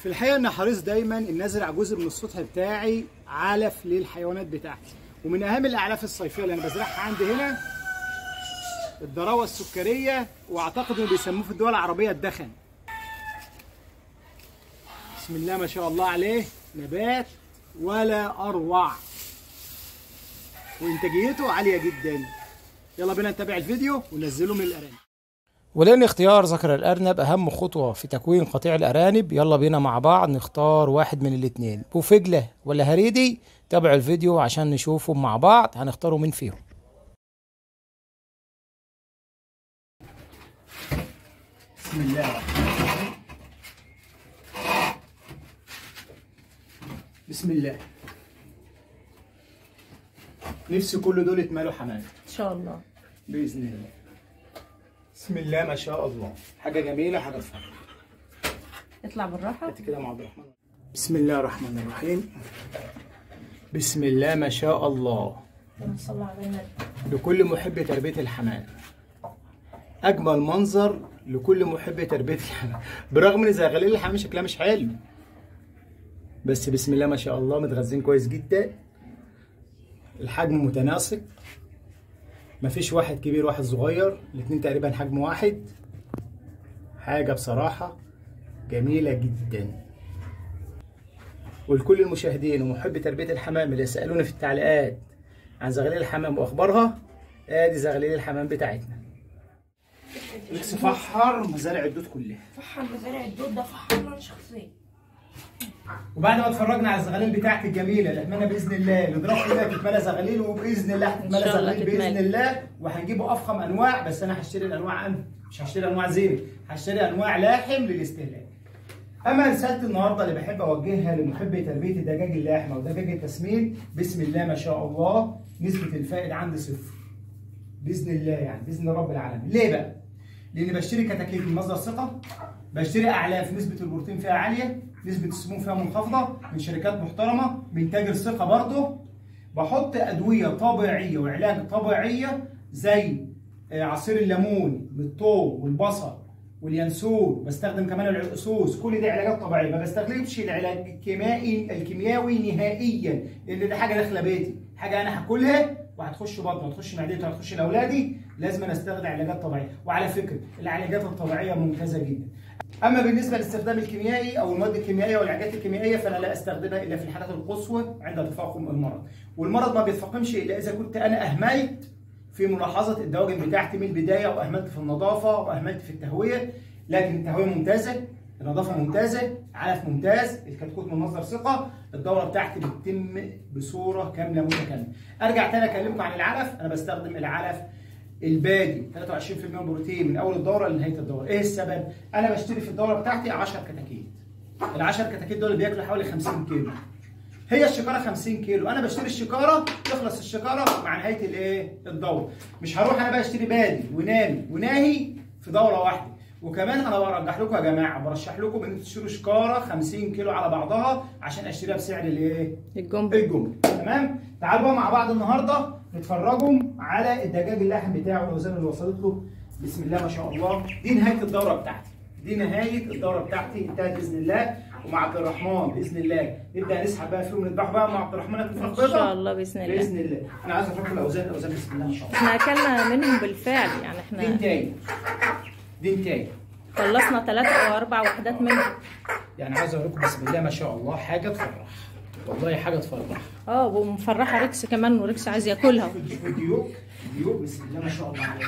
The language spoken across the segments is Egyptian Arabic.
في الحقيقه انا حريص دايما ان ازرع جزء من السطح بتاعي علف للحيوانات بتاعتي ومن اهم الاعلاف الصيفيه اللي انا بزرعها عندي هنا الضراوه السكريه واعتقد انه بيسموه في الدول العربيه الدخن بسم الله ما شاء الله عليه نبات ولا اروع وانتاجيته عاليه جدا يلا بينا نتابع الفيديو وننزله من الارانب ولان اختيار ذكر الارنب اهم خطوه في تكوين قطيع الارانب يلا بينا مع بعض نختار واحد من الاثنين بوفجله ولا هريدي تابعوا الفيديو عشان نشوفهم مع بعض هنختاروا مين فيهم بسم الله الرحمن الرحيم بسم الله نفسي كل دول يتمالوا حمام ان شاء الله باذن الله بسم الله ما شاء الله حاجه جميله حاجه تفرح اطلع بالراحه هات كده مع عبد الرحمن بسم الله الرحمن الرحيم بسم الله ما شاء الله اللهم صل على النبي لكل محب تربيه الحمام اجمل منظر لكل محب تربيه الحمام برغم ان زغاليل الحمام شكلها مش حلو بس بسم الله ما شاء الله متغذين كويس جدا الحجم متناسق مفيش واحد كبير واحد صغير الاتنين تقريبا حجم واحد حاجة بصراحة جميلة جدا ولكل المشاهدين ومحبي تربية الحمام اللي يسألوني في التعليقات عن زغاليل الحمام وأخبارها ادي زغاليل الحمام بتاعتنا ميكس فحر مزارع الدود كلها فحر مزارع الدود ده فحر شخصيا وبعد ما اتفرجنا على الزغاليل بتاعتي الجميله اللي اتمنى باذن الله الاضراب كلها تتملى زغاليل وباذن الله هتتملى إن شاء الله زغاليل تتملى. باذن الله وهنجيبوا افخم انواع بس انا هشتري الانواع انا مش هشتري انواع زينه هشتري انواع لاحم للاستهلاك اما رساله النهارده اللي بحب اوجهها لمحبي تربيه الدجاج اللاحم او دجاج التسمين بسم الله ما شاء الله نسبه الفائده عندي صفر باذن الله يعني باذن رب العالمين ليه بقى لان بشتري كتاكيت من مصدر ثقه بشتري اعلاف نسبه البروتين فيها عاليه نسبه السموم فيها منخفضه من شركات محترمه من تاجر ثقه برضه بحط ادويه طبيعيه وعلاج طبيعيه زي آه، عصير الليمون بالثوم والبصل واليانسون بستخدم كمان العرقسوس كل دي علاجات طبيعيه ما بستخدمش العلاج الكيميائي الكيمياوي نهائيا لان دي حاجه داخله بيتي حاجه انا هاكلها وهتخش بطني وهتخش معدتي وهتخش لاولادي لازم أنا استخدم علاجات طبيعيه وعلى فكره العلاجات الطبيعيه ممتازه جدا اما بالنسبه للاستخدام الكيميائي او المواد الكيميائيه والعلاجات الكيميائيه فانا لا استخدمها الا في الحالات القصوى عند تفاقم المرض والمرض ما بيتفاقمش الا اذا كنت انا اهملت في ملاحظه الدواجن بتاعتي من البدايه واهملت في النظافه واهملت في التهويه لكن التهويه ممتازه النظافه ممتازه علف ممتاز الكتكوت من مصدر ثقه الدوره بتاعتي بتتم بصوره كامله متكامله ارجع تاني اكلمكم عن العلف انا بستخدم العلف البادي 23% بروتين من اول الدوره لنهايه الدوره ايه السبب انا بشتري في الدوره بتاعتي 10 كتاكيت ال 10 كتاكيت دول بياكلوا حوالي 50 كيلو هي الشكاره 50 كيلو انا بشتري الشكاره تخلص الشكاره مع نهايه الايه الدوره مش هروح انا بقى اشتري بادي ونامي وناهي في دوره واحده وكمان انا برجح لكم يا جماعه برشح لكم ان انتوا تشتروا شكاره 50 كيلو على بعضها عشان اشتريها بسعر الايه الجنب الجمله تمام تعالوا بقى مع بعض النهارده نتفرجوا على الدجاج اللحم بتاعه الاوزان اللي وصلت له بسم الله ما شاء الله دي نهايه الدوره بتاعتي دي نهايه الدوره بتاعتي انتهت باذن الله ومع عبد الرحمن باذن الله نبدا نسحب بقى فيهم ونذبح بقى مع عبد الرحمن الفراخ ان شاء الله باذن الله باذن الله انا عايز افرجكم الاوزان الاوزان بسم الله ما شاء الله احنا اكلنا منهم بالفعل يعني دي احنا انتاج دي انتاج خلصنا ثلاثة او اربع وحدات منهم يعني عايز اقول لكم بسم الله ما شاء الله حاجه تفرح والله حاجه تفرح اه ومفرحه ريكس كمان وريكس عايز ياكلها ديوك ديوك بسم الله ما شاء الله عليه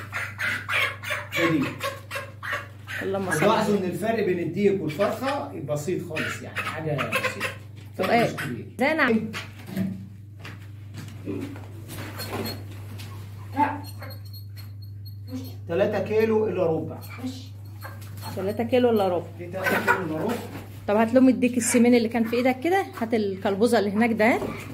ده ديوك اللهم صل لاحظوا على ان الفرق بين الديك والفرخه بسيط خالص يعني حاجه بسيطه طب فرق ايه مش كبير. ده نعم 3 كيلو الا ربع 3 كيلو الا ربع دي 3 كيلو الا ربع طب هات لهم الديك السمين اللي كان في ايدك كده هات الكلبوزه اللي هناك ده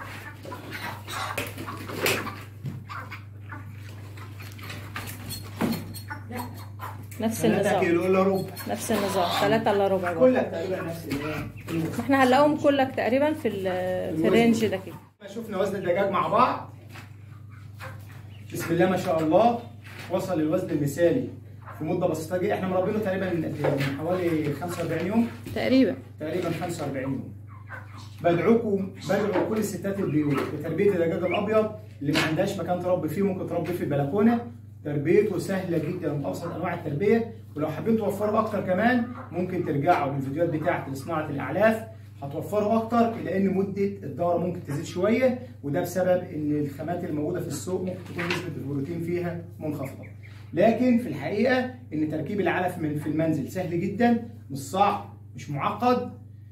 نفس 3 النظام كيلو الا ربع نفس النظام 3 الا ربع برضه. كلها تقريبا نفس الايه احنا هنلاقيهم كلك تقريبا في ال- في الرينج ده كده شفنا وزن الدجاج مع بعض بسم الله ما شاء الله وصل الوزن المثالي في في مده بسيطه جدا احنا مربينه تقريبا من حوالي 45 يوم تقريبا تقريبا 45 يوم بدعوكم بدعو كل ستات البيوت بتربيه الدجاج الابيض اللي ما عندهاش مكان تربي فيه ممكن تربيه في البلكونه تربيته سهله جدا من ابسط انواع التربيه ولو حابين توفروا اكتر كمان ممكن ترجعوا للفيديوهات بتاعت لصناعه الاعلاف هتوفروا اكتر لان مده الدوره ممكن تزيد شويه وده بسبب ان الخامات الموجوده في السوق ممكن تكون نسبه البروتين فيها منخفضه لكن في الحقيقه ان تركيب العلف من في المنزل سهل جدا مش صعب مش معقد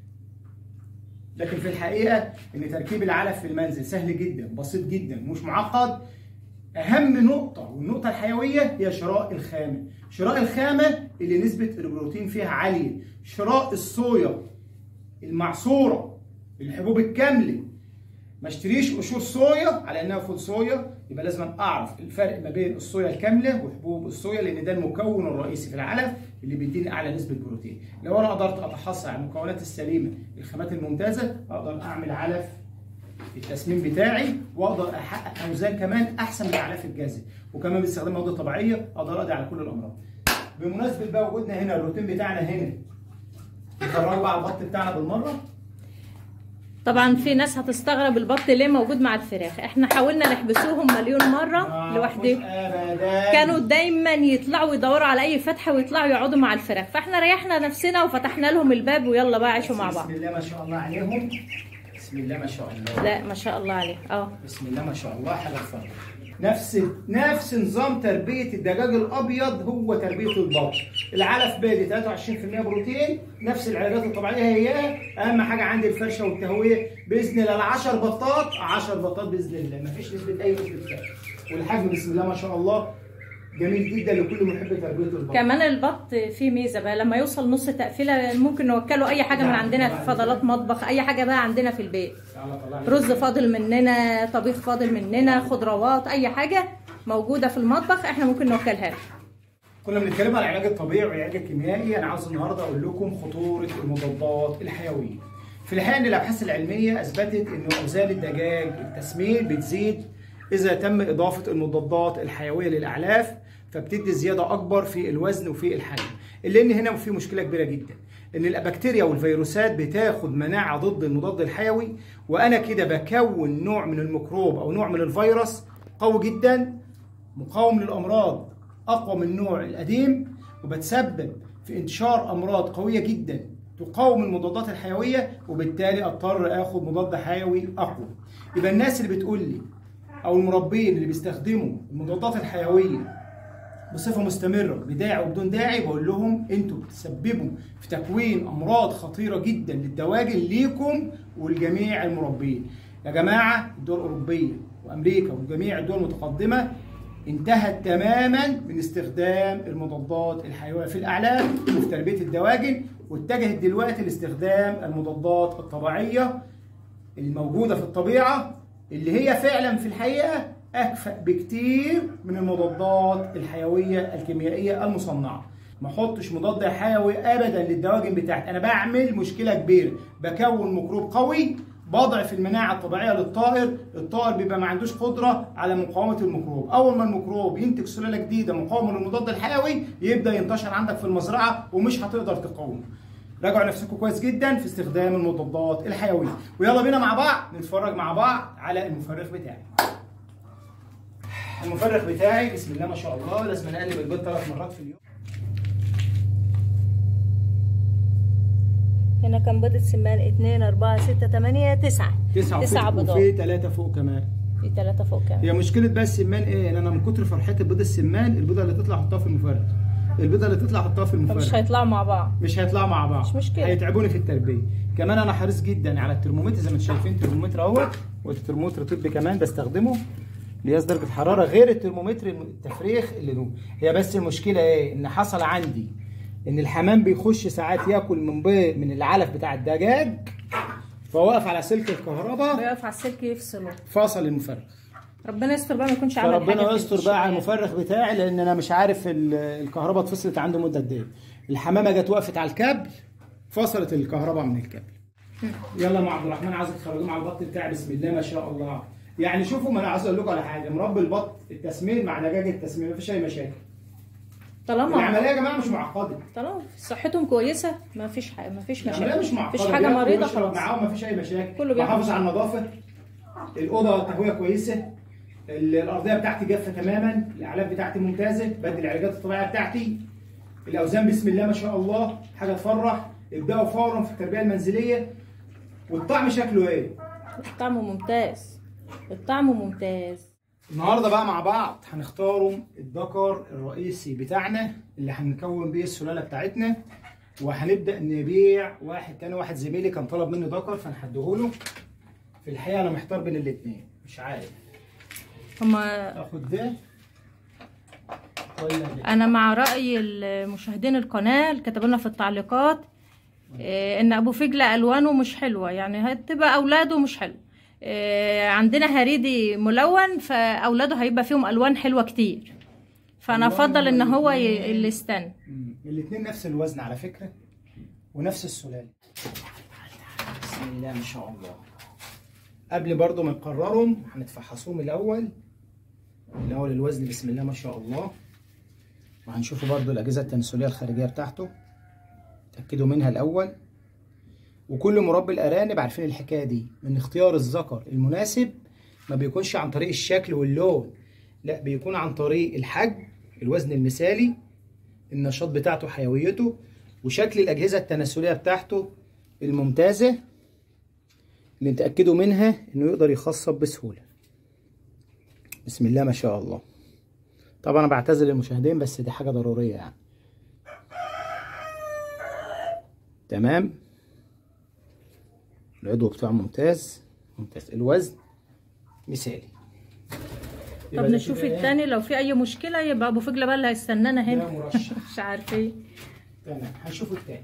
لكن في الحقيقه ان تركيب العلف في المنزل سهل جدا بسيط جدا مش معقد اهم نقطه والنقطه الحيويه هي شراء الخامه شراء الخامه اللي نسبه البروتين فيها عاليه شراء الصويا المعصوره الحبوب الكامله ما اشتريش قشور صويا على انها فول صويا يبقى لازم اعرف الفرق ما بين الصويا الكامله وحبوب الصويا لان ده المكون الرئيسي في العلف اللي بيديني اعلى نسبه بروتين لو انا قدرت اتحصل على المكونات السليمه الخامات الممتازه اقدر اعمل علف التسمين بتاعي واقدر احقق اوزان كمان احسن من الاعلاف الجاهزه وكمان باستخدام مواد طبيعيه اقدر اقضي على كل الامراض بمناسبه بقى وجودنا هنا الروتين بتاعنا هنا نتفرجوا بقى على البط بتاعنا بالمره طبعا في ناس هتستغرب البط ليه موجود مع الفراخ احنا حاولنا نحبسوهم مليون مره لوحدهم ابدا كانوا دايما يطلعوا يدوروا على اي فتحه ويطلعوا يقعدوا مع الفراخ فاحنا ريحنا نفسنا وفتحنا لهم الباب ويلا بقى عيشوا مع بعض بسم الله ما شاء الله عليهم بسم الله ما شاء الله لا ما شاء الله عليه اه بسم الله ما شاء الله حاجه فرق نفس نفس نظام تربيه الدجاج الابيض هو تربيه البط العلف بادي 23% بروتين نفس العلاجات الطبيعيه هي اهم حاجه عندي الفرشه والتهويه باذن الله ال 10 بطات 10 بطات باذن الله مفيش نسبه اي نسبه فرق والحجم بسم الله ما شاء الله جميل جدا لكل محب تربيه البط كمان البط فيه ميزه بقى لما يوصل نص تقفيله ممكن نوكله اي حاجه من نعم، عندنا طبعاً. في فضلات مطبخ اي حاجه بقى عندنا في البيت تعالى طلع لي. رز فاضل مننا طبيخ فاضل مننا خضروات اي حاجه موجوده في المطبخ احنا ممكن نوكلها له. كنا بنتكلم على العلاج الطبيعي والعلاج الكيميائي انا عاوز النهارده اقول لكم خطوره المضادات الحيويه. في الحقيقه ان الابحاث العلميه اثبتت ان اوزان الدجاج التسمين بتزيد اذا تم اضافه المضادات الحيويه للاعلاف فبتدي زياده اكبر في الوزن وفي الحجم. لان هنا في مشكله كبيره جدا ان البكتيريا والفيروسات بتاخد مناعه ضد المضاد الحيوي وانا كده بكون نوع من الميكروب او نوع من الفيروس قوي جدا مقاوم للامراض اقوى من النوع القديم وبتسبب في انتشار امراض قويه جدا تقاوم المضادات الحيويه وبالتالي اضطر اخد مضاد حيوي اقوى يبقى الناس اللي بتقول لي او المربين اللي بيستخدموا المضادات الحيويه بصفه مستمره بداعي وبدون داعي بقول لهم انتوا بتسببوا في تكوين امراض خطيره جدا للدواجن ليكم ولجميع المربين يا جماعه الدول الاوروبيه وامريكا وجميع الدول المتقدمه انتهت تماما من استخدام المضادات الحيويه في الاعلاف وفي تربيه الدواجن واتجهت دلوقتي لاستخدام المضادات الطبيعيه الموجوده في الطبيعه اللي هي فعلا في الحقيقه اكفأ بكتير من المضادات الحيويه الكيميائيه المصنعه ما احطش مضاد حيوي ابدا للدواجن بتاعتي انا بعمل مشكله كبيره بكون ميكروب قوي بضعف المناعه الطبيعيه للطائر الطائر بيبقى ما عندوش قدره على مقاومه الميكروب اول ما الميكروب ينتج سلاله جديده مقاومه للمضاد الحيوي يبدا ينتشر عندك في المزرعه ومش هتقدر تقاومه راجعوا نفسكم كويس جدا في استخدام المضادات الحيويه ويلا بينا مع بعض نتفرج مع بعض على المفرغ بتاعي المفرغ بتاعي بسم الله ما شاء الله لازم نقلب البيض ثلاث مرات في اليوم هنا كان بيضة سمان 2 4 6 8 9 تسعة تسعة وفي- بيضات وفي ثلاثة فوق كمان في ثلاثة فوق كمان هي مشكلة بقى السمان ايه؟ ان انا من كتر فرحتي ببيض السمان البيضة اللي تطلع احطها في المفرغ البيضة اللي تطلع احطها في فمش المفرغ هيطلعوا مع بعض مش هيطلعوا مع بعض مش مشكلة. هيتعبوني في التربية كمان انا حريص جدا على الترمومتر زي ما انتم شايفين ترمومتر اهوت والترمومتر طبي كمان بستخدمه لقياس درجة حرارة غير الترمومتر التفريخ اللي له هي بس المشكلة ايه؟ ان حصل عندي ان الحمام بيخش ساعات ياكل من بيض من العلف بتاع الدجاج فوقف على سلك الكهرباء بيقف على السلك يفصله فصل المفرغ ربنا يستر بقى ما يكونش عمل حاجة فربنا في يستر الشقة. بقى على المفرغ بتاعي لان انا مش عارف ال- الكهرباء اتفصلت عنده مده قد ايه الحمامه جت وقفت على الكابل فصلت الكهرباء من الكابل يلا مع عبد الرحمن عايزك تخرجوه على البط بتاعي بسم الله ما شاء الله يعني شوفوا ما انا عايز اقول لكم على حاجه مربي البط التسمين مع دجاج التسمين مفيش اي مشاكل طالما العمليه يا جماعه مش معقده طالما صحتهم كويسه ما فيش حاجه ما فيش العمليه مشاكل مش معقده مفيش حاجه بياكل مريضه ويشرب خلاص معاهم مفيش اي مشاكل كله بياكل. بحافظ على النظافه الاوضه تهويه كويسه ال- الارضيه بتاعتي جافه تماما الاعلاف بتاعتي ممتازه بدي العلاجات الطبيعيه بتاعتي الاوزان بسم الله ما شاء الله حاجه تفرح ابداوا فورا في التربيه المنزليه والطعم شكله ايه الطعم ممتاز الطعم ممتاز النهارده بقى مع بعض هنختاروا الذكر الرئيسي بتاعنا اللي هنكون بيه السلاله بتاعتنا وهنبدا نبيع واحد كان واحد زميلي كان طلب مني ذكر فنحدهوله في الحقيقه انا محتار بين الاثنين مش عارف هما اخد ده ولا ده انا مع راي المشاهدين القناه اللي كتبوا لنا في التعليقات إيه، ان ابو فجله الوانه مش حلوه يعني هتبقى اولاده مش حلو إيه، عندنا هريدي ملون فاولاده هيبقى فيهم الوان حلوه كتير فانا ألوان افضل ان هو ي- الاتنين. اللي يستنى مم. الاثنين نفس الوزن على فكره ونفس السلاله بسم الله ما شاء الله قبل برضو ما نقررهم هنتفحصوهم الاول الاول الوزن بسم الله ما شاء الله وهنشوفوا برضو الاجهزه التناسليه الخارجيه بتاعته تاكدوا منها الاول وكل مربي الارانب عارفين الحكايه دي من اختيار الذكر المناسب ما بيكونش عن طريق الشكل واللون لا بيكون عن طريق الحجم الوزن المثالي النشاط بتاعته حيويته وشكل الأجهزة التناسلية بتاعته الممتازة اللي نتأكدوا منها إنه يقدر يخصب بسهولة بسم الله ما شاء الله طبعا أنا بعتذر للمشاهدين بس دي حاجة ضرورية يعني تمام العضو بتاعه ممتاز ممتاز الوزن مثالي طب يبقى ده نشوف كده إيه؟ التاني لو في اي مشكله يبقى ابو فجله بقى اللي هيستنانا ده هنا مرشح مش عارفين تمام هنشوف التاني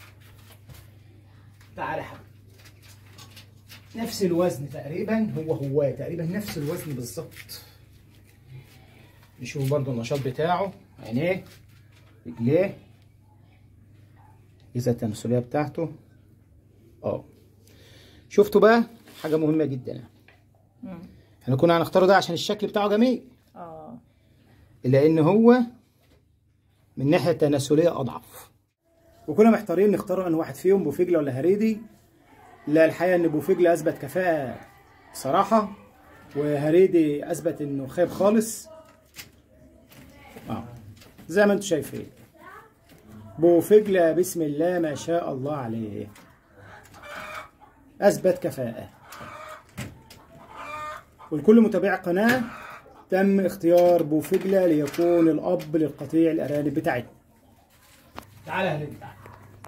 تعالى يا حبيبي نفس الوزن تقريبا هو هو تقريبا نفس الوزن بالظبط نشوف برضو النشاط بتاعه عينيه رجليه الجهة التناسلية بتاعته اه شفتوا بقى حاجة مهمة جدا يعني مم. احنا كنا هنختاره ده عشان الشكل بتاعه جميل اه لان هو من ناحيه تناسليه اضعف وكنا محتارين نختار ان واحد فيهم بوفجله ولا هريدي لا الحقيقه ان بوفجله اثبت كفاءه صراحه وهريدي اثبت انه خايب خالص اه زي ما انتم شايفين بوفجله بسم الله ما شاء الله عليه اثبت كفاءه ولكل متابع قناه تم اختيار بوفجلة ليكون الأب للقطيع الأرانب بتاعتنا. تعالى يا هلال تعالى.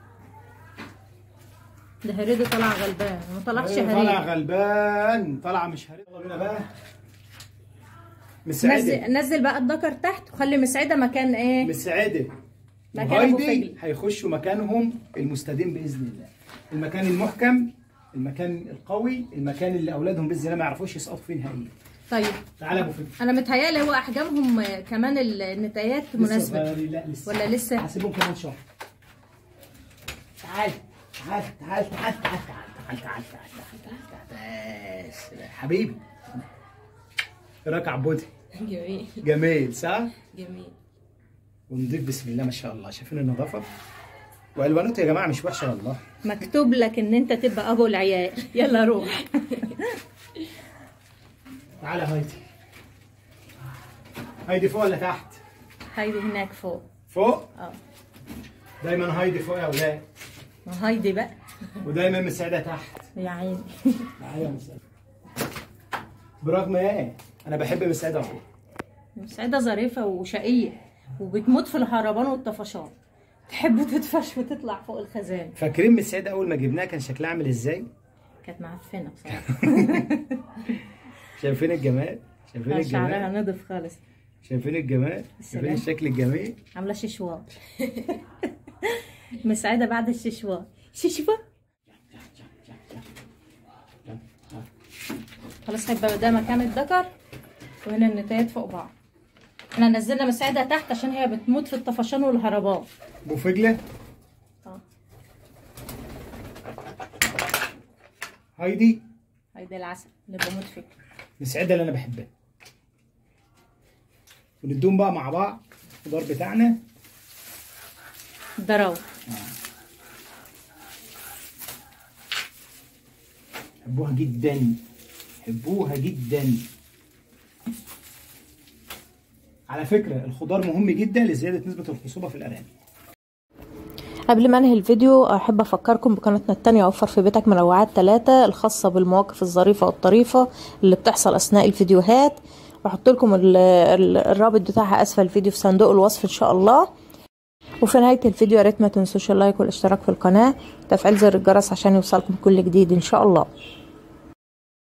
ده هريدي طلع غلبان ما طلعش طالع هريدي غلبان طالع مش هريد يلا بينا بقى نزل مسعدة نزل بقى الذكر تحت وخلي مسعده مكان ايه مسعدة مكان أبو وهايدي فجل. هيخشوا مكانهم المستديم بإذن الله. المكان المحكم المكان القوي المكان اللي أولادهم بإذن الله ما يعرفوش يسقطوا فيه نهائيا. طيب تعالى يا أبو فجل. انا متهيألي هو احجامهم آه، كمان ال- النتايات لسه مناسبه صغيرين، لا لسه ولا لسه هسيبهم كمان شهر تعال تعال تعال تعال تعال تعال تعال تعال تعال تعال تعال بس حبيبي راك عبودي جميل جميل صح؟ جميل ونضيف بسم الله ما شاء الله شايفين النظافة؟ والوانته يا جماعة مش وحشة والله مكتوب لك ان انت تبقى ابو العيال يلا روح تعالى هايدي هايدي فوق ولا تحت؟ هايدي هناك فوق فوق اه دايما هايدي فوق يا ولاد ما هايدي بقى ودايما مسعدة تحت يا عيني تعالى يا مسعدة برغم ايه؟ انا بحب مسعدة والله مسعدة ظريفة وشقية وبتموت في الهربان والطفشان تحب تدفش وتطلع فوق الخزان فاكرين مسعدة اول ما جبناها كان شكلها عامل ازاي؟ كانت معفنة بصراحة شايفين الجمال؟ شايفين شعرها الجمال؟ نضف خالص شايفين الجمال؟ شايفين السلام. الشكل الجميل؟ عاملة ششوار مسعدة بعد الششوار ششوار خلاص هيبقى ده مكان الذكر وهنا النتايات فوق بعض احنا نزلنا مسعدة تحت عشان هي بتموت في الطفشان والهربان بوفجلة اه هايدي هيدا العسل اللي بموت فيه مسعدة اللي انا بحبها وندوم بقى مع بعض الخضار بتاعنا دراوة حبوها جدا حبوها جدا على فكرة الخضار مهم جدا لزيادة نسبة الخصوبة في الأرانب قبل ما انهي الفيديو احب افكركم بقناتنا التانية اوفر في بيتك منوعات ثلاثة الخاصة بالمواقف الظريفة والطريفة اللي بتحصل اثناء الفيديوهات واحط لكم ال- ال- الرابط بتاعها اسفل الفيديو في صندوق الوصف ان شاء الله وفي نهاية الفيديو يا ريت ما تنسوش اللايك والاشتراك في القناة وتفعيل زر الجرس عشان يوصلكم كل جديد ان شاء الله